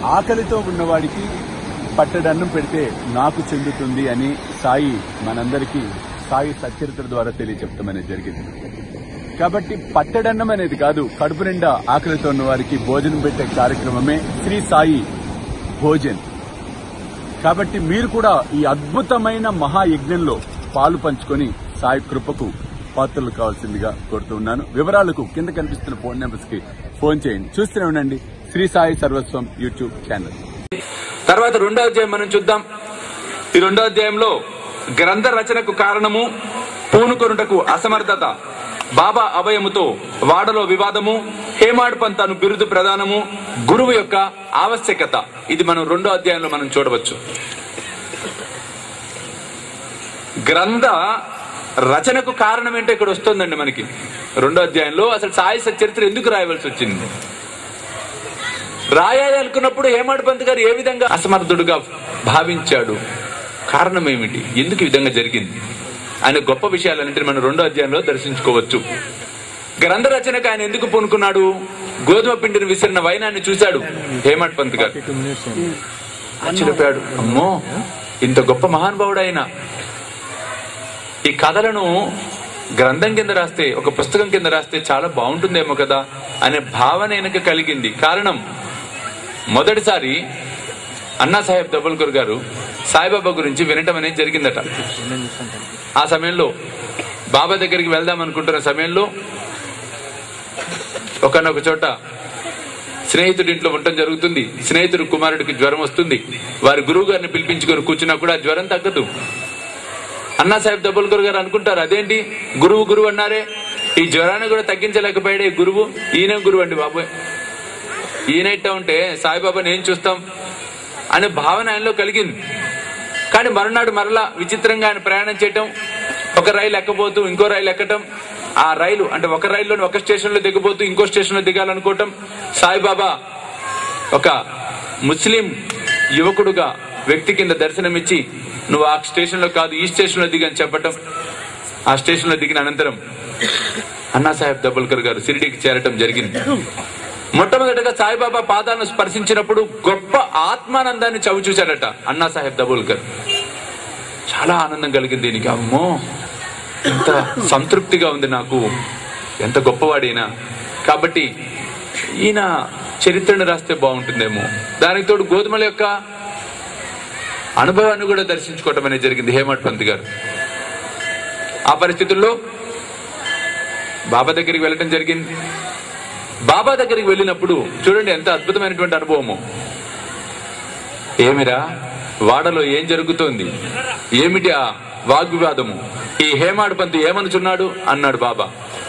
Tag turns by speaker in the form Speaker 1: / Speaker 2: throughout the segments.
Speaker 1: ఆకలితో ఉన్నవాడికి పట్టడన్నం పెడితే నాకు చెందుతుంది అని సాయి మనందరికీ సాయి సచరిత్ర ద్వారా తెలియచెప్తాం అనేది జరిగింది కాబట్టి పట్టడన్నం అనేది కాదు కడుపు నిండా ఆకలితో ఉన్న వారికి భోజనం పెట్టే కార్యక్రమమే శ్రీ సాయి భోజన్ కాబట్టి మీరు కూడా ఈ అద్భుతమైన మహాయజ్ఞంలో పాలు పంచుకొని సాయి కృపకు పాత్రలు కావాల్సిందిగా కోరుతున్నాను వివరాలకు కింద కనిపిస్తున్న ఫోన్ నెంబర్స్ కి ఫోన్ చేయండి చూస్తూనే ఉండండి శ్రీ సాయి సర్వస్వం యూట్యూబ్ ఛానల్
Speaker 2: తర్వాత రెండో అధ్యాయం మనం చూద్దాం ఈ రెండో అధ్యాయంలో గ్రంథ రచనకు కారణము పూనుకొనుటకు అసమర్థత బాబా అభయముతో వాడలో వివాదము హేమాడ్ పంతాను బిరుదు ప్రధానము గురువు యొక్క ఆవశ్యకత ఇది మనం రెండో అధ్యాయంలో మనం చూడవచ్చు గ్రంథ రచనకు కారణం ఏంటో ఇక్కడ వస్తుందండి మనకి రెండో అధ్యాయంలో అసలు సాయి చరిత్ర ఎందుకు రాయవలసి వచ్చింది రాయాలి అనుకున్నప్పుడు హేమాడ్ పంత్ గారు ఏ విధంగా అసమర్థుడుగా భావించాడు కారణం ఏమిటి ఎందుకు ఈ విధంగా జరిగింది ఆయన గొప్ప విషయాలన్నింటినీ మనం రెండో అధ్యాయంలో దర్శించుకోవచ్చు గ్రంథ రచనకు ఆయన ఎందుకు పూనుకున్నాడు గోధుమ పిండిని విసిరిన వైనాన్ని చూశాడు హేమాడ్ పంత్ గారు ఆశ్చర్యపోయాడు అమ్మో ఇంత గొప్ప మహానుభావుడు ఆయన ఈ కథలను గ్రంథం కింద రాస్తే ఒక పుస్తకం కింద రాస్తే చాలా బాగుంటుందేమో కదా అనే భావన ఆయనకు కలిగింది కారణం మొదటిసారి అన్నా సాహెబ్ దబుల్కర్ గారు సాయిబాబా గురించి వినటం అనేది జరిగిందట ఆ సమయంలో బాబా దగ్గరికి వెళ్దాం అనుకుంటున్న సమయంలో ఒకనొక చోట స్నేహితుడి ఇంట్లో ఉండటం జరుగుతుంది స్నేహితుడు కుమారుడికి జ్వరం వస్తుంది వారి గురువు గారిని పిలిపించుకొని కూర్చున్నా కూడా ఆ జ్వరం తగ్గదు అన్నా సాహెబ్ దబుల్కర్ గారు అనుకుంటారు అదేంటి గురువు గురువు అన్నారే ఈ జ్వరాన్ని కూడా తగ్గించలేకపోయాడే ఈ గురువు ఈయన గురువు అండి బాబోయ్ ఈయన ఇట్టా ఉంటే సాయిబాబాని ఏం చూస్తాం అనే భావన ఆయనలో కలిగింది కానీ మరునాడు మరలా విచిత్రంగా ఆయన ప్రయాణం చేయటం ఒక రైలు ఎక్కబోతూ ఇంకో రైలు ఎక్కటం ఆ రైలు అంటే ఒక రైలులో ఒక స్టేషన్ లో దిగబోతూ ఇంకో స్టేషన్ లో దిగాలనుకోవటం సాయిబాబా ఒక ముస్లిం యువకుడుగా వ్యక్తి కింద దర్శనమిచ్చి నువ్వు ఆ స్టేషన్ లో కాదు ఈ స్టేషన్ లో దిగని చెప్పటం ఆ స్టేషన్ లో దిగిన అనంతరం అన్నా సాహెబ్ దబుల్కర్ గారు షిరిడీకి చేరటం జరిగింది మొట్టమొదటిగా సాయిబాబా పాదాలను స్పర్శించినప్పుడు గొప్ప ఆత్మానందాన్ని చవి చూశాడట అన్నా సాహెబ్ దబుల్కర్ చాలా ఆనందం కలిగింది దీనికి అమ్మో ఎంత సంతృప్తిగా ఉంది నాకు ఎంత గొప్పవాడైనా కాబట్టి ఈయన చరిత్రను రాస్తే బాగుంటుందేమో దానికి తోడు గోధుమల యొక్క అనుభవాన్ని కూడా దర్శించుకోవటం అనేది జరిగింది హేమట్ పంత్ గారు ఆ పరిస్థితుల్లో బాబా దగ్గరికి వెళ్ళటం జరిగింది బాబా దగ్గరికి వెళ్ళినప్పుడు చూడండి ఎంత అద్భుతమైనటువంటి అనుభవము ఏమిరా వాడలో ఏం జరుగుతోంది ఏమిటి ఆ వాగ్వివాదము ఈ హేమాడు పంతు ఏమనుచున్నాడు అన్నాడు బాబా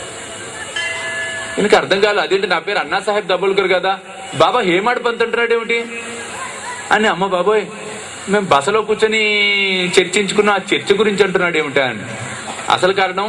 Speaker 2: ఈయనకి అర్థం కాదు అదేంటి నా పేరు అన్నా సాహెబ్ దబుల్కర్ కదా బాబా హేమాడు పంత్ అంటున్నాడు ఏమిటి అని అమ్మ బాబోయ్ మేము బసలో కూర్చొని చర్చించుకున్న ఆ చర్చ గురించి అంటున్నాడు ఏమిటా అని అసలు కారణం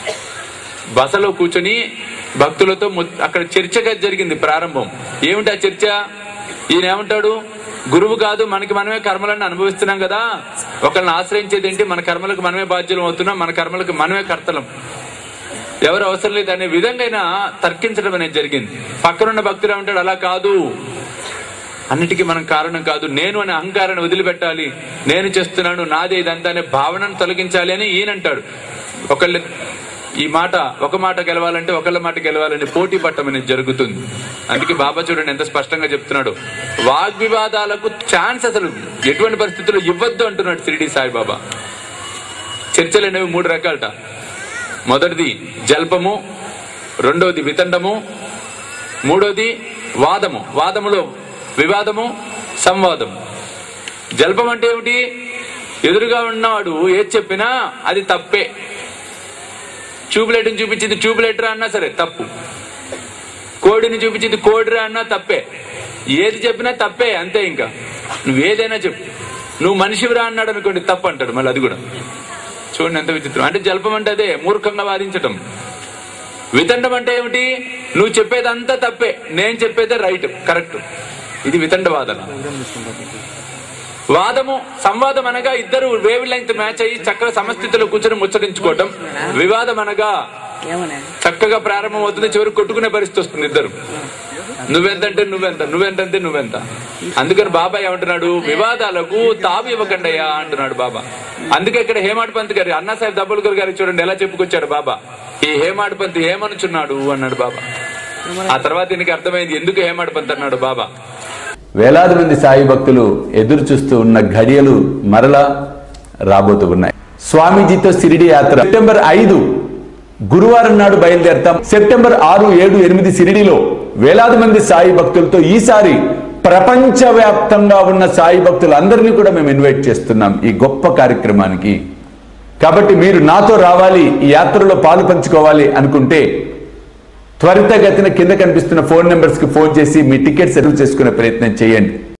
Speaker 2: బసలో కూర్చొని భక్తులతో మొ- అక్కడ చర్చగా జరిగింది ప్రారంభం ఏమిటి ఆ చర్చ ఈయన ఏమంటాడు గురువు కాదు మనకి మనమే కర్మలను అనుభవిస్తున్నాం కదా ఒకళ్ళని ఆశ్రయించేది ఏంటి మన కర్మలకు మనమే బాధ్యులం అవుతున్నాం మన కర్మలకు మనమే కర్తలం ఎవరు అవసరం లేదు అనే విధంగా ఆయన తర్కించడం అనేది జరిగింది పక్కనున్న భక్తులు ఏమంటాడు అలా కాదు అన్నిటికీ మనం కారణం కాదు నేను అనే అహంకారాన్ని వదిలిపెట్టాలి నేను చేస్తున్నాను నాదే ఇదంతా అనే భావనను తొలగించాలి అని ఈయనంటాడు ఒకళ్ళు ఈ మాట ఒక మాట గెలవాలంటే ఒకళ్ళ మాట గెలవాలని పోటీ పట్టం అనేది జరుగుతుంది అందుకే బాబా చూడండి ఎంత స్పష్టంగా చెప్తున్నాడు వాగ్వివాదాలకు ఛాన్స్ అసలు ఎటువంటి పరిస్థితుల్లో ఇవ్వద్దు అంటున్నాడు షిరిడి సాయిబాబా చర్చలు అనేవి మూడు రకాలట మొదటిది జల్పము రెండోది వితండము మూడోది వాదము వాదములో వివాదము సంవాదము జల్పం అంటే ఏమిటి ఎదురుగా ఉన్నవాడు ఏది చెప్పినా అది తప్పే ట్యూబ్లైట్ని చూపించింది ట్యూబ్లైట్ రా అన్నా సరే తప్పు కోడిని చూపించింది కోడిరా అన్నా తప్పే ఏది చెప్పినా తప్పే అంతే ఇంకా నువ్వేదైనా చెప్పు నువ్వు మనిషివిరా అన్నాడు అనుకోండి తప్పు అంటాడు మళ్ళీ అది కూడా చూడండి ఎంత విచిత్రం అంటే జల్పం అంటే అదే మూర్ఖంగా వాదించటం వితండం అంటే ఏమిటి నువ్వు చెప్పేదంతా తప్పే నేను చెప్పేదే రైట్ కరెక్ట్ ఇది వితండ వాదన వాదము సంవాదం అనగా ఇద్దరు వేవ్ లెంగ్త్ మ్యాచ్ అయ్యి చక్కగా సమస్థితిలో కూర్చొని ముచ్చరించుకోవటం వివాదం అనగా
Speaker 3: ఏమనే
Speaker 2: చక్కగా ప్రారంభం అవుతుంది చివరికి కొట్టుకునే పరిస్థితి వస్తుంది ఇద్దరు నువ్వెంతంటే నువ్వెంత నువ్వెంతంటే నువ్వెంత అందుకని బాబా ఏమంటున్నాడు వివాదాలకు తావు ఇవ్వకండయ్యా అంటున్నాడు బాబా అందుకే ఇక్కడ హేమాడ్ పంత్ గారి అన్నాసాహెబ్ దబ్బుల్కర్ గారికి చూడండి ఎలా చెప్పుకొచ్చాడు బాబా ఈ హేమాడ్ పంత్ ఏమనుచున్నాడు అన్నాడు బాబా ఆ తర్వాత దీనికి అర్థమైంది ఎందుకు హేమాడ్ పంత్ అన్నాడు బాబా
Speaker 1: వేలాది మంది సాయి భక్తులు ఎదురు చూస్తూ ఉన్న ఘడియలు మరలా రాబోతూ ఉన్నాయి స్వామీజీతో సిరిడి యాత్ర సెప్టెంబర్ ఐదు గురువారం నాడు బయలుదేరతాం సెప్టెంబర్ ఆరు ఏడు ఎనిమిది సిరిడిలో వేలాది మంది సాయి భక్తులతో ఈసారి ప్రపంచవ్యాప్తంగా ఉన్న సాయి భక్తులందరినీ కూడా మేము ఇన్వైట్ చేస్తున్నాం ఈ గొప్ప కార్యక్రమానికి కాబట్టి మీరు నాతో రావాలి ఈ యాత్రలో పాలు పంచుకోవాలి అనుకుంటే త్వరితగతిన కింద కనిపిస్తున్న ఫోన్ నెంబర్స్ కి ఫోన్ చేసి మీ టికెట్స్ రిజర్వ్ చేసుకునే ప్రయత్నం చేయండి